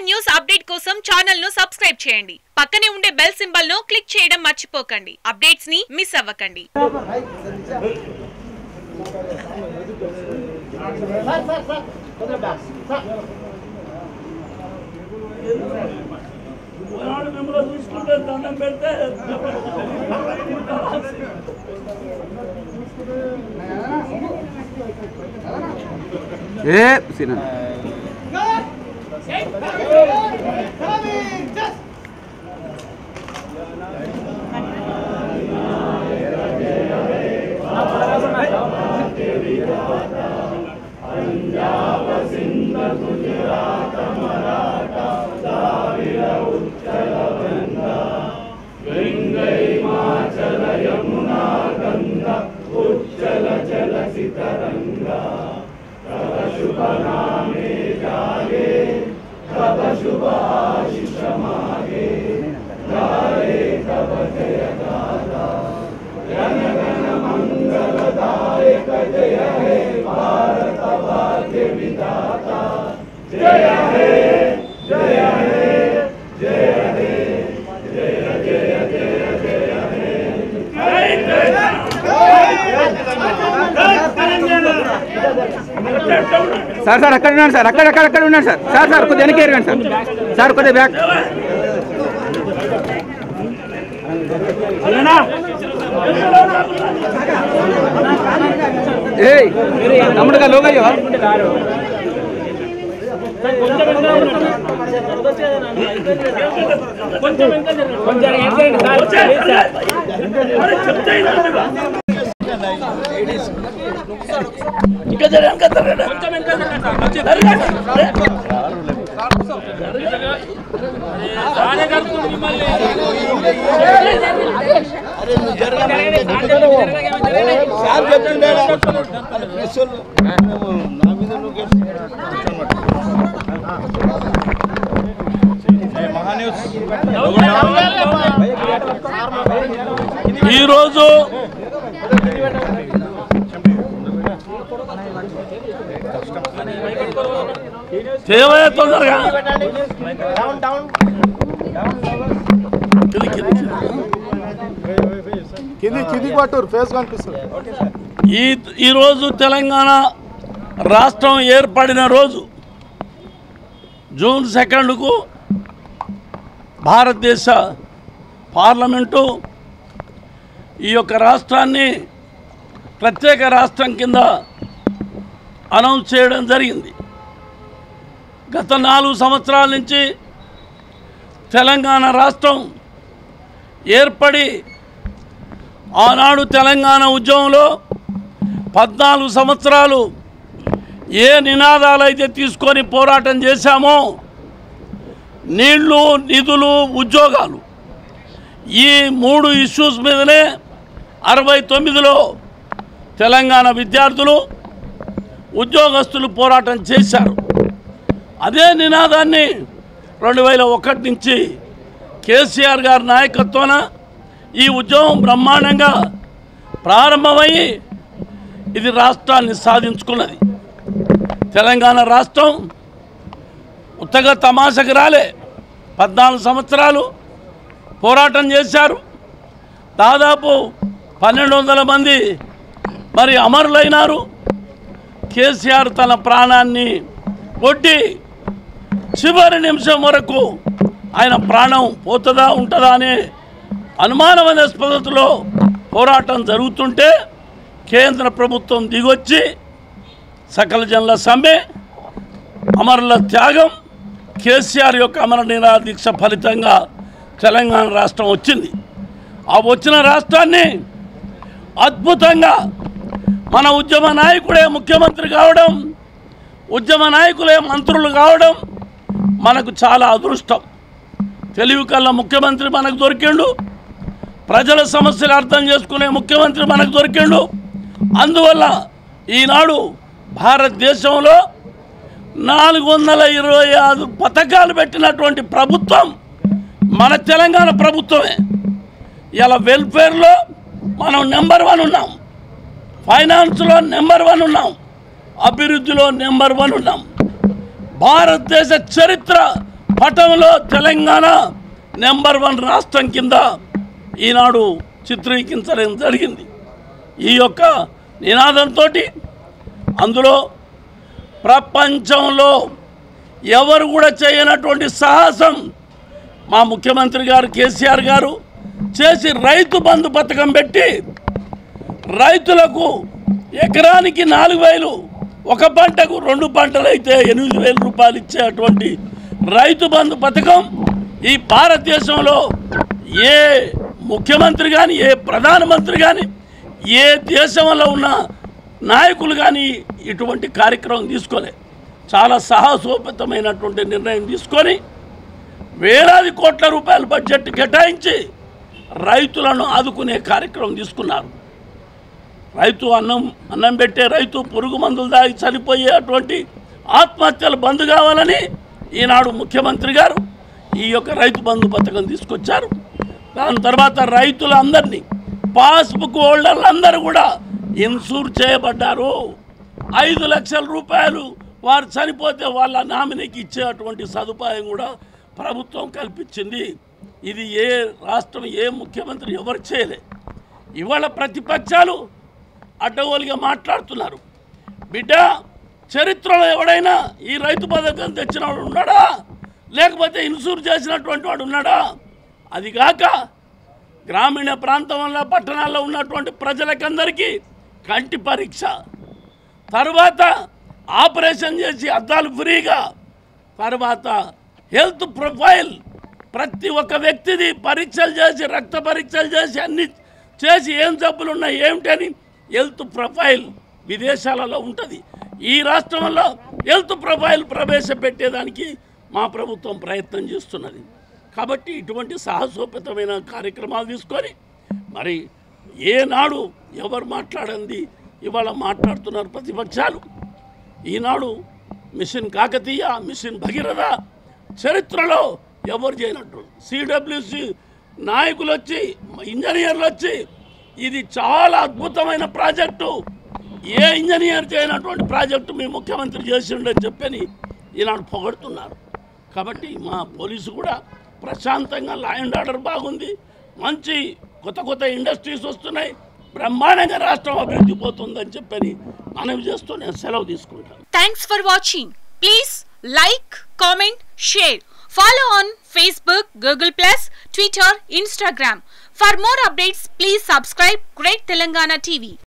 News update కోసం channel ను subscribe చేయండి పక్కనే ఉండే బెల్ సింబల్ ను క్లిక్ చేయడం మర్చిపోకండి అప్డేట్స్ ని మిస్ అవ్వకండి ఒకనాడు మిమ్మల్ని చూసుకుంటే దండం పెడితే ఏ సీనా సార్ సార్ అక్కడ ఉన్నాడు సార్ అక్కడ అక్కడ అక్కడ ఉన్నాడు సార్ సార్ సార్ కొద్దిగా వెనక్కి ఎరగండి సార్ సార్ కొద్దిగా బ్యాక్ ఏయ్ తమ్ముడుగా లోగయ్యో ఇంకా జర వెనక జరగండి. జరగండి. సార్ చెప్తుండే ప్రెస్ నా మీద ఈరోజు చేయవయ్యా తొందరగా కింది, కింది, కింది. కింది కింది పట్టు ఫేస్ కనిపిస్తుంది ఈ ఈరోజు తెలంగాణ రాష్ట్రం ఏర్పడిన రోజు జూన్ సెకండ్కు భారతదేశ పార్లమెంటు ఈ యొక్క రాష్ట్రాన్ని ప్రత్యేక రాష్ట్రం కింద అనౌన్స్ చేయడం జరిగింది గత నాలుగు సంవత్సరాల నుంచి తెలంగాణ రాష్ట్రం ఏర్పడి ఆనాడు తెలంగాణ ఉద్యమంలో పద్నాలుగు సంవత్సరాలు ఏ నినాదాలు అయితే తీసుకొని పోరాటం చేశామో నీళ్లు నిధులు ఉద్యోగాలు ఈ మూడు ఇష్యూస్ మీదనే అరవై తొమ్మిదిలో తెలంగాణ విద్యార్థులు ఉద్యోగస్తులు పోరాటం చేశారు అదే నినాదాన్ని రెండు వేల ఒకటి నుంచి కేసీఆర్ గారి నాయకత్వాన ఈ ఉద్యమం బ్రహ్మాండంగా ప్రారంభమయ్యి ఇది రాష్ట్రాన్ని సాధించుకున్నది తెలంగాణ రాష్ట్రం ఉత్తగా తమాషకు రాలే పద్నాలుగు సంవత్సరాలు పోరాటం చేశారు దాదాపు పన్నెండు వందల మంది మరి అమరులైనారు కేసీఆర్ తన ప్రాణాన్ని కొట్టి చివరి నిమిషం వరకు ఆయన ప్రాణం పోతుందా ఉంటుందా అనే అనుమానమస్పదతలో పోరాటం జరుగుతుంటే కేంద్ర ప్రభుత్వం దిగొచ్చి సకల జనుల సమ్మె అమరుల త్యాగం కేసీఆర్ యొక్క అమర నిరాహార దీక్ష ఫలితంగా తెలంగాణ రాష్ట్రం వచ్చింది ఆ వచ్చిన రాష్ట్రాన్ని అద్భుతంగా మన ఉద్యమ నాయకుడే ముఖ్యమంత్రి కావడం ఉద్యమ నాయకులే మంత్రులు కావడం మనకు చాలా అదృష్టం తెలివి కల్లా ముఖ్యమంత్రి మనకు దొరికిండు ప్రజల సమస్యలు అర్థం చేసుకునే ముఖ్యమంత్రి మనకు దొరికిండు అందువల్ల ఈనాడు భారతదేశంలో నాలుగు వందల ఇరవై ఆరు పథకాలు పెట్టినటువంటి ప్రభుత్వం మన తెలంగాణ ప్రభుత్వమే ఇలా వెల్ఫేర్లో మనం నెంబర్ వన్ ఉన్నాం ఫైనాన్స్లో నెంబర్ వన్ ఉన్నాం అభివృద్ధిలో నెంబర్ వన్ ఉన్నాం భారతదేశ చరిత్ర పటంలో తెలంగాణ నెంబర్ వన్ రాష్ట్రం కింద ఈనాడు చిత్రీకరించడం జరిగింది ఈ యొక్క నినాదంతో అందులో ప్రపంచంలో ఎవరు కూడా చేయనటువంటి సాహసం మా ముఖ్యమంత్రి గారు కేసీఆర్ గారు చేసి రైతు బంధు పథకం పెట్టి రైతులకు ఎకరానికి నాలుగు వేలు ఒక పంటకు రెండు పంటలు అయితే ఎనిమిది వేల రూపాయలు ఇచ్చేటువంటి రైతు బంధు పథకం ఈ భారతదేశంలో ఏ ముఖ్యమంత్రి కానీ ఏ ప్రధానమంత్రి కానీ ఏ దేశంలో ఉన్న నాయకులు కానీ ఇటువంటి కార్యక్రమం తీసుకోలే చాలా సాహసోపేతమైనటువంటి నిర్ణయం తీసుకొని వేలాది కోట్ల రూపాయల బడ్జెట్ కేటాయించి రైతులను ఆదుకునే కార్యక్రమం తీసుకున్నారు రైతు అన్నం అన్నం పెట్టే రైతు పురుగు మందులు దాగి చనిపోయే అటువంటి ఆత్మహత్యలు బంద్ కావాలని ఈనాడు ముఖ్యమంత్రి గారు ఈ యొక్క రైతు బంధు పథకం తీసుకొచ్చారు దాని తర్వాత రైతులందరినీ పాస్బుక్ హోల్డర్లందరూ కూడా ఇన్సూర్ చేయబడ్డారు ఐదు లక్షల రూపాయలు వారు చనిపోతే వాళ్ళ నామినీకి ఇచ్చేటువంటి సదుపాయం కూడా ప్రభుత్వం కల్పించింది ఇది ఏ రాష్ట్రం ఏ ముఖ్యమంత్రి ఎవరు చేయలే ఇవాళ ప్రతిపక్షాలు అడ్డగోలుగా మాట్లాడుతున్నారు బిడ్డ చరిత్రలో ఎవడైనా ఈ రైతు పథకం తెచ్చిన వాడు ఉన్నాడా లేకపోతే ఇన్సూర్ చేసినటువంటి వాడు ఉన్నాడా అది కాక గ్రామీణ ప్రాంతంలో పట్టణాల్లో ఉన్నటువంటి ప్రజలకందరికీ కంటి పరీక్ష తర్వాత ఆపరేషన్ చేసి అద్దాలు ఫ్రీగా తర్వాత హెల్త్ ప్రొఫైల్ ప్రతి ఒక్క వ్యక్తిది పరీక్షలు చేసి రక్త పరీక్షలు చేసి అన్ని చేసి ఏం జబ్బులు ఉన్నాయి ఏమిటని హెల్త్ ప్రొఫైల్ విదేశాలలో ఉంటుంది ఈ రాష్ట్రంలో హెల్త్ ప్రొఫైల్ ప్రవేశపెట్టేదానికి మా ప్రభుత్వం ప్రయత్నం చేస్తున్నది కాబట్టి ఇటువంటి సాహసోపేతమైన కార్యక్రమాలు తీసుకొని మరి ఏనాడు ఎవరు మాట్లాడంది ఇవాళ మాట్లాడుతున్నారు ప్రతిపక్షాలు ఈనాడు మిషన్ కాకతీయ మిషన్ భగీరథ చరిత్రలో ఎవరు చేయనట్టు సిడబ్ల్యూసి నాయకులు వచ్చి ఇంజనీర్లు వచ్చి ఇది చాలా అద్భుతమైన ప్రాజెక్టు ఏ ఇంజనీర్ చేయనటువంటి ప్రాజెక్టు మీ ముఖ్యమంత్రి చేసిండని చెప్పని ఈనాడు పొగడుతున్నారు కాబట్టి మా పోలీసు కూడా ప్రశాంతంగా లా అండ్ ఆర్డర్ బాగుంది మంచి కొత్త కొత్త ఇండస్ట్రీస్ వస్తున్నాయి బ్రహ్మాండంగా రాష్ట్రం అభివృద్ధి పోతుందని చెప్పని మనవి చేస్తూ నేను సెలవు తీసుకుంటాను Thanks for watching. Please like, comment, share. Follow on Facebook, Google Plus, Twitter, Instagram. For more updates, please subscribe Great Telangana TV.